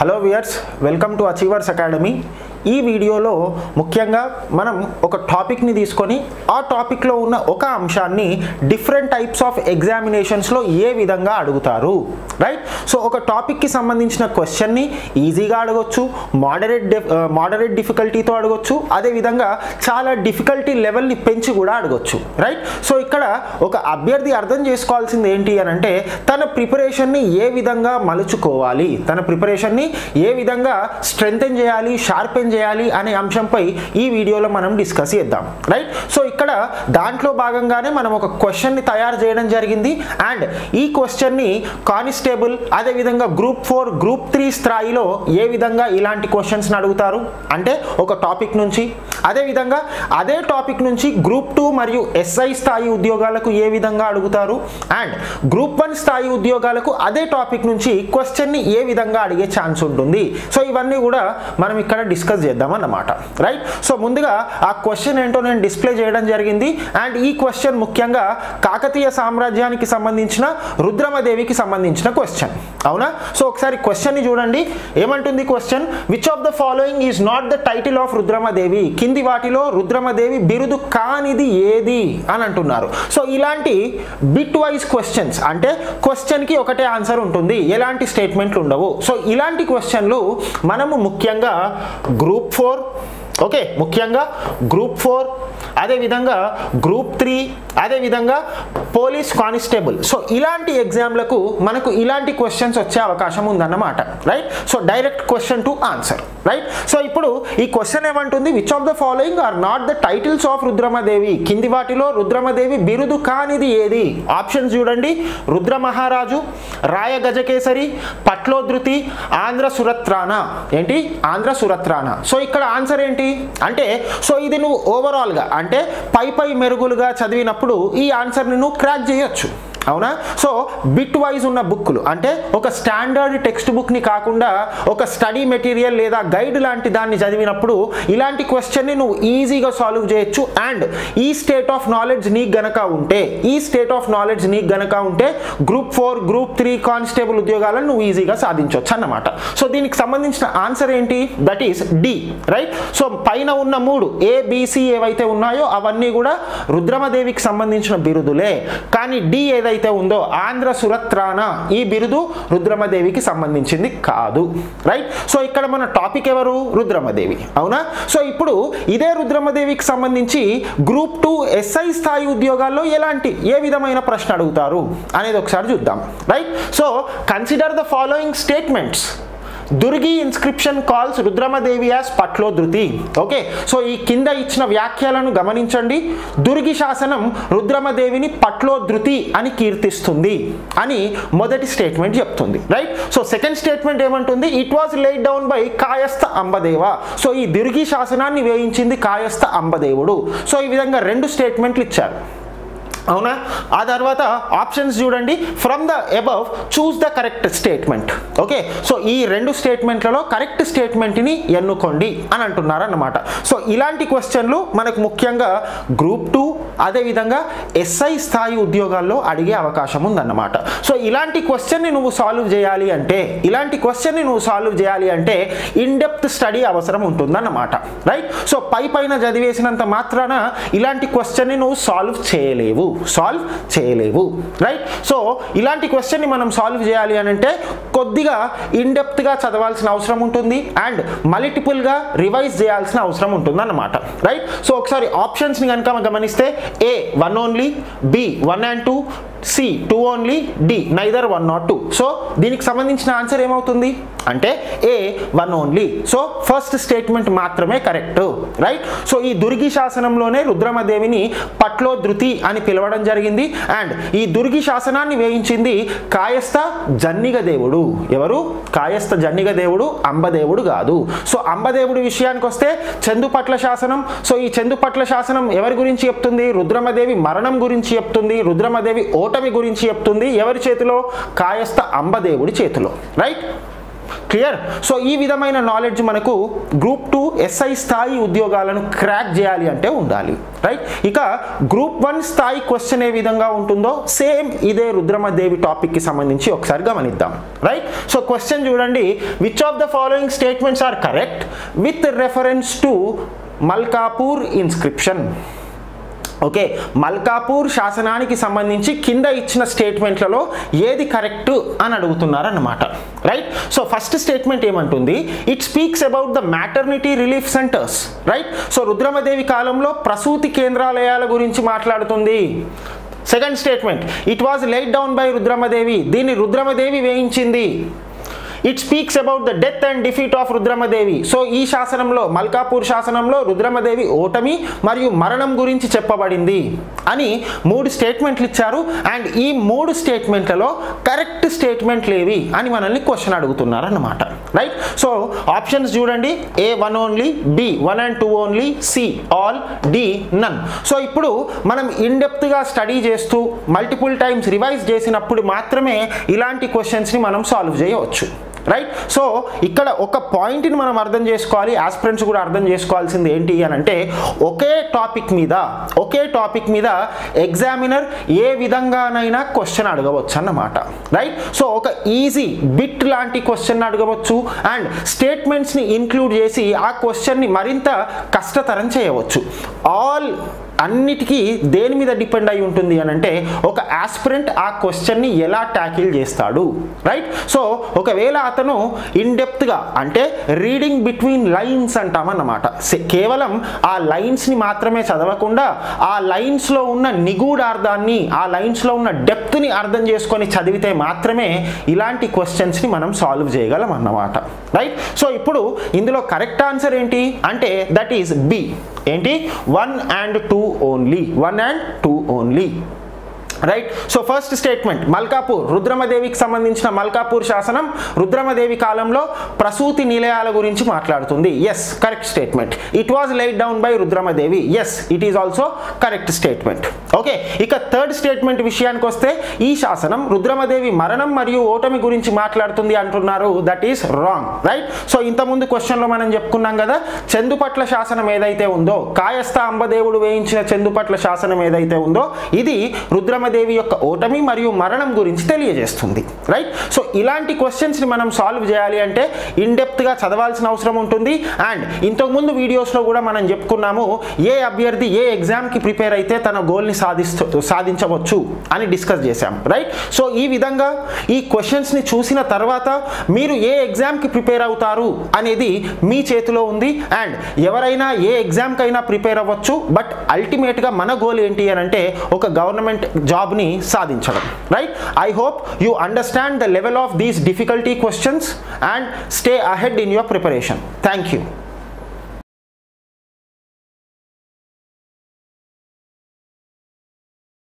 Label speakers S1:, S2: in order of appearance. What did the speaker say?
S1: hello viewers welcome to achievers academy ఈ వీడియోలో ముఖ్యంగా మనం ఒక టాపిక్ని తీసుకొని ఆ టాపిక్లో ఉన్న ఒక అంశాన్ని డిఫరెంట్ టైప్స్ ఆఫ్ ఎగ్జామినేషన్స్లో ఏ విధంగా అడుగుతారు రైట్ సో ఒక టాపిక్కి సంబంధించిన క్వశ్చన్ని ఈజీగా అడగొచ్చు మోడరేట్ మోడరేట్ డిఫికల్టీతో అడగొచ్చు అదేవిధంగా చాలా డిఫికల్టీ లెవెల్ని పెంచి కూడా అడగొచ్చు రైట్ సో ఇక్కడ ఒక అభ్యర్థి అర్థం చేసుకోవాల్సింది ఏంటి అని అంటే తన ప్రిపరేషన్ని ఏ విధంగా మలుచుకోవాలి తన ప్రిపరేషన్ని ఏ విధంగా స్ట్రెంగ్తెన్ చేయాలి షార్పెన్ చేయాలి అనే అంశంపై ఈ వీడియోలో మనం డిస్కస్ చేద్దాం రైట్ సో ఇక్కడ దాంట్లో భాగంగానే మనం ఒక క్వశ్చన్ని తయారు చేయడం జరిగింది అండ్ ఈ క్వశ్చన్ని కానిస్టేబుల్ అదేవిధంగా గ్రూప్ ఫోర్ గ్రూప్ త్రీ స్థాయిలో ఏ విధంగా ఇలాంటి క్వశ్చన్స్ని అడుగుతారు అంటే ఒక టాపిక్ నుంచి అదేవిధంగా అదే టాపిక్ నుంచి గ్రూప్ టూ మరియు ఎస్ఐ స్థాయి ఉద్యోగాలకు ఏ విధంగా అడుగుతారు అండ్ గ్రూప్ వన్ స్థాయి ఉద్యోగాలకు అదే టాపిక్ నుంచి క్వశ్చన్ని ఏ విధంగా అడిగే ఛాన్స్ ఉంటుంది సో ఇవన్నీ కూడా మనం ఇక్కడ డిస్కస్ చేద్దాం అన్నమాట రైట్ సో ముందుగా ఆ క్వశ్చన్ ఏంటో నేను డిస్ప్లే చేయడం జరిగింది అండ్ ఈ క్వశ్చన్ ముఖ్యంగా కాకతీయ సామ్రాజ్యానికి సంబంధించిన రుద్రమదేవికి సంబంధించిన క్వశ్చన్ అవునా సో ఒకసారి క్వశ్చన్ని చూడండి ఏమంటుంది question which of the following is not the title of Rudramadevi కింది వాటిలో రుద్రమదేవి బిరుదు కానిది ఏది అని అంటున్నారు సో ఇలాంటి బిట్ వైజ్ క్వశ్చన్స్ అంటే క్వశ్చన్కి ఒకటే ఆన్సర్ ఉంటుంది ఎలాంటి స్టేట్మెంట్లు ఉండవు సో ఇలాంటి క్వశ్చన్లు మనము ముఖ్యంగా గ్రూప్ ఫోర్ ఓకే ముఖ్యంగా గ్రూప్ ఫోర్ అదేవిధంగా గ్రూప్ త్రీ అదేవిధంగా పోలీస్ కానిస్టేబుల్ సో ఇలాంటి ఎగ్జామ్లకు మనకు ఇలాంటి క్వశ్చన్స్ వచ్చే అవకాశం ఉందన్నమాట right so direct question to answer right so ఇప్పుడు ఈ క్వశ్చన్ ఏమంటుంది which of the following are not the titles of Rudramadevi కింది వాటిలో రుద్రమదేవి బిరుదు కానిది ఏది ఆప్షన్స్ చూడండి రుద్ర మహారాజు రాయ గజకేసరి పట్లోధృతి ఆంధ్ర సురత్రాన ఏంటి ఆంధ్ర సురత్రాన సో ఇక్కడ ఆన్సర్ ఏంటి అంటే సో ఇది నువ్వు ఓవరాల్గా అంటే పై పై మెరుగులుగా చదివినప్పుడు ఈ ఆన్సర్ని నువ్వు క్రాక్ చేయొచ్చు అవునా సో బిట్ వైజ్ ఉన్న బుక్లు అంటే ఒక స్టాండర్డ్ టెక్స్ట్ బుక్ని కాకుండా ఒక స్టడీ మెటీరియల్ లేదా గైడ్ లాంటి దాన్ని చదివినప్పుడు ఇలాంటి క్వశ్చన్ని నువ్వు ఈజీగా సాల్వ్ చేయొచ్చు అండ్ ఈ స్టేట్ ఆఫ్ నాలెడ్జ్ నీకు గనక ఉంటే ఈ స్టేట్ ఆఫ్ నాలెడ్జ్ నీకు గనక ఉంటే group four group three constable ఉద్యోగాలను నువ్వు ఈజీగా సాధించవచ్చు అన్నమాట సో దీనికి సంబంధించిన ఆన్సర్ ఏంటి that is D right so పైన ఉన్న మూడు ఏబిసి ఏవైతే ఉన్నాయో అవన్నీ కూడా రుద్రమదేవికి సంబంధించిన బిరుదులే కానీ డి ఏదైతే ఏదైతే ఉందో ఆంధ్ర సురత్రాన ఈ బిరుదు రుద్రమదేవికి సంబంధించింది కాదు రైట్ సో ఇక్కడ మన టాపిక్ ఎవరు రుద్రమదేవి అవునా సో ఇప్పుడు ఇదే రుద్రమదేవికి సంబంధించి గ్రూప్ టూ ఎస్ఐ స్థాయి ఉద్యోగాల్లో ఎలాంటి ఏ విధమైన ప్రశ్న అడుగుతారు అనేది ఒకసారి చూద్దాం right so consider the following statements Durgi inscription calls Rudramadevi as పట్లో ధృతి ఓకే సో ఈ కింద ఇచ్చిన వ్యాఖ్యలను గమనించండి దుర్గి శాసనం రుద్రమదేవిని పట్లో ధృతి అని కీర్తిస్తుంది అని మొదటి స్టేట్మెంట్ చెప్తుంది రైట్ సో సెకండ్ స్టేట్మెంట్ ఏమంటుంది it was laid down by Kayastha Ambadeva so ఈ దుర్గి శాసనాన్ని వేయించింది కాయస్థ అంబదేవుడు సో ఈ విధంగా రెండు స్టేట్మెంట్లు ఇచ్చారు అవునా ఆ తర్వాత ఆప్షన్స్ చూడండి from the above choose the correct statement okay so ఈ రెండు స్టేట్మెంట్లలో కరెక్ట్ స్టేట్మెంట్ని ఎన్నుకోండి అని అంటున్నారు అన్నమాట సో ఇలాంటి క్వశ్చన్లు మనకు ముఖ్యంగా గ్రూప్ టూ అదేవిధంగా ఎస్ఐ స్థాయి ఉద్యోగాల్లో అడిగే అవకాశం ఉందన్నమాట సో ఇలాంటి క్వశ్చన్ని నువ్వు సాల్వ్ చేయాలి అంటే ఇలాంటి క్వశ్చన్ని నువ్వు సాల్వ్ చేయాలి అంటే ఇన్ డెప్త్ స్టడీ అవసరం ఉంటుందన్నమాట రైట్ సో పై పైన చదివేసినంత మాత్రాన ఇలాంటి క్వశ్చన్ని నువ్వు సాల్వ్ చేయలేవు సాల్వ్ చేయలేవు రైట్ సో ఇలాంటి క్వశ్చన్ని మనం సాల్వ్ చేయాలి అని అంటే కొద్దిగా ఇన్డెప్త్గా చదవాల్సిన అవసరం ఉంటుంది అండ్ మల్టిపుల్గా రివైజ్ చేయాల్సిన అవసరం ఉంటుంది అన్నమాట రైట్ సో ఒకసారి ఆప్షన్స్ని కనుక గమనిస్తే A one only B one and two C two only D neither one not two so దీనికి సంబంధించిన ఆన్సర్ ఏమవుతుంది అంటే A one only so first statement మాత్రమే కరెక్ట్ రైట్ సో ఈ దుర్గి శాసనంలోనే రుద్రమదేవిని పట్లో ధృతి అని పిలవడం జరిగింది అండ్ ఈ దుర్గి శాసనాన్ని వేయించింది కాయస్థ జన్నిగ దేవుడు ఎవరు కాయస్థ జన్నిగ దేవుడు అంబదేవుడు కాదు సో అంబదేవుడి విషయానికి వస్తే చందుపట్ల శాసనం సో ఈ చందుపట్ల శాసనం ఎవరి గురించి చెప్తుంది రుద్రమదేవి మరణం గురించి చెప్తుంది రుద్రమదేవి ఓటమి గురించి చెప్తుంది ఎవరి చేతిలో కాయస్థ అంబదేవుడి చేతిలో రైట్ క్లియర్ సో ఈ విధమైన నాలెడ్జ్ మనకు గ్రూప్ టూ ఎస్ఐ స్థాయి ఉద్యోగాలను క్రాక్ చేయాలి అంటే ఉండాలి రైట్ ఇక గ్రూప్ వన్ స్థాయి క్వశ్చన్ ఏ విధంగా ఉంటుందో సేమ్ ఇదే రుద్రమదేవి టాపిక్కి సంబంధించి ఒకసారి గమనిద్దాం రైట్ సో క్వశ్చన్ చూడండి which of the following statements are correct with reference to Malkapur inscription okay Malkapur శాసనానికి సంబంధించి కింద ఇచ్చిన స్టేట్మెంట్లలో ఏది కరెక్ట్ అని అడుగుతున్నారన్నమాట రైట్ సో ఫస్ట్ స్టేట్మెంట్ ఏమంటుంది it speaks about the maternity relief centres right so Rudramadevi కాలంలో ప్రసూతి కేంద్రాలయాల గురించి మాట్లాడుతుంది second statement it was laid down by Rudramadevi దీన్ని రుద్రమదేవి వేయించింది it speaks about the death and defeat of Rudramadevi so ఈ శాసనంలో మల్కాపూర్ శాసనంలో రుద్రమదేవి ఓటమి మరియు మరణం గురించి చెప్పబడింది అని మూడు స్టేట్మెంట్లు ఇచ్చారు అండ్ ఈ మూడు స్టేట్మెంట్లలో కరెక్ట్ స్టేట్మెంట్లు ఏవి అని మనల్ని క్వశ్చన్ అడుగుతున్నారు అన్నమాట రైట్ సో ఆప్షన్స్ చూడండి A one only B one and two only C all D none so ఇప్పుడు మనం ఇన్డెప్త్గా స్టడీ చేస్తూ మల్టిపుల్ టైమ్స్ రివైజ్ చేసినప్పుడు మాత్రమే ఇలాంటి క్వశ్చన్స్ని మనం సాల్వ్ చేయవచ్చు రైట్ సో ఇక్కడ ఒక పాయింట్ని మనం అర్థం చేసుకోవాలి ఆస్పిరెంట్స్ కూడా అర్థం చేసుకోవాల్సింది ఏంటి అని అంటే ఒకే టాపిక్ మీద ఒకే టాపిక్ మీద ఎగ్జామినర్ ఏ విధంగానైనా క్వశ్చన్ అడగవచ్చు అన్నమాట రైట్ సో ఒక ఈజీ బిట్ లాంటి క్వశ్చన్ అడగవచ్చు అండ్ స్టేట్మెంట్స్ని ఇంక్లూడ్ చేసి ఆ క్వశ్చన్ని మరింత కష్టతరం చేయవచ్చు ఆల్ అన్నిటికీ దేని మీద డిపెండ్ అయి ఉంటుంది అని అంటే ఒక ఆస్పిరెంట్ ఆ క్వశ్చన్ని ఎలా ట్యాకిల్ చేస్తాడు రైట్ సో ఒకవేళ అతను ఇన్డెప్త్గా అంటే రీడింగ్ బిట్వీన్ లైన్స్ అంటామన్నమాట సే- కేవలం ఆ లైన్స్ని మాత్రమే చదవకుండా ఆ లైన్స్లో ఉన్న నిగూఢార్థాన్ని ఆ లైన్స్లో ఉన్న డెప్త్ని అర్థం చేసుకొని చదివితే మాత్రమే ఇలాంటి క్వశ్చన్స్ని మనం సాల్వ్ చేయగలం అన్నమాట రైట్ సో ఇప్పుడు ఇందులో కరెక్ట్ ఆన్సర్ ఏంటి అంటే దట్ ఈస్ బి ఏంటి one and two only one and two only right so first statement Malkapur రుద్రమదేవికి సంబంధించిన మల్కాపూర్ శాసనం రుద్రమదేవి కాలంలో ప్రసూతి నిలయాల గురించి మాట్లాడుతుంది yes correct statement it was laid down by Rudramadevi yes it is also correct statement okay ఇక థర్డ్ స్టేట్మెంట్ విషయానికి వస్తే ఈ శాసనం రుద్రమదేవి మరణం మరియు ఓటమి గురించి మాట్లాడుతుంది అంటున్నారు that is wrong right so ఇంతకుముందు క్వశ్చన్లో మనం చెప్పుకున్నాం కదా చందుపట్ల శాసనం ఏదైతే ఉందో కాయస్థ అంబదేవుడు వేయించిన చందుపట్ల శాసనం ఏదైతే ఉందో ఇది రుద్రమదేవి యొక్క ఓటమి మరియు మరణం గురించి తెలియజేస్తుంది రైట్ సో ఇలాంటి క్వశ్చన్స్ని మనం సాల్వ్ చేయాలి అంటే ఇన్డెప్త్గా చదవాల్సిన అవసరం ఉంటుంది అండ్ ఇంతకుముందు వీడియోస్లో కూడా మనం చెప్పుకున్నాము ఏ అభ్యర్థి ఏ ఎగ్జామ్కి ప్రిపేర్ అయితే తన గోల్ని సాధిస్తూ సాధించవచ్చు అని డిస్కస్ చేశాం రైట్ సో ఈ విధంగా ఈ క్వశ్చన్స్ని చూసిన తర్వాత మీరు ఏ ఎగ్జామ్కి ప్రిపేర్ అవుతారు అనేది మీ చేతిలో ఉంది అండ్ ఎవరైనా ఏ ఎగ్జామ్కైనా ప్రిపేర్ అవ్వచ్చు బట్ అల్టిమేట్గా మన గోల్ ఏంటి అని అంటే ఒక గవర్నమెంట్ జాబ్ని సాధించడం right I hope you understand the level of these difficulty questions and stay ahead in your preparation thank you